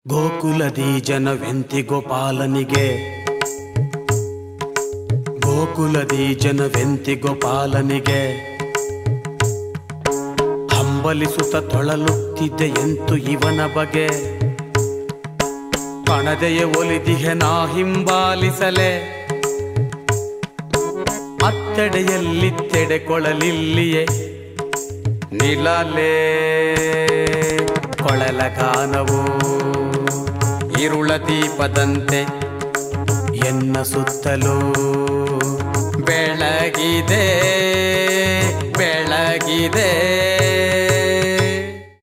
ಗೋಕುಲದಿ ಜನವೆಂತಿ ಗೋಪಾಲನಿಗೆ ಗೋಕುಲದಿ ಜನವೆಂತಿ ಗೋಪಾಲನಿಗೆ ಹಂಬಲಿಸುತ್ತ ತೊಳಲುತ್ತಿದ್ದೆ ಎಂತು ಇವನ ಬಗೆ ಪಣದೆಯ ಒಲಿದಿಹೆ ನಾ ಹಿಂಬಾಲಿಸಲೆ ಅತ್ತೆಡೆಯಲ್ಲಿ ತೆಡೆ ಕೊಳಲಿಲ್ಲಿಯೇ ನಿಲಲೇ ಕೊಳಲ ಗಾನವು ಇರುಳ ದೀಪದಂತೆ ಎನ್ನ ಸುತ್ತಲೂ ಬೆಳಗಿದೆ ಬೆಳಗಿದೆ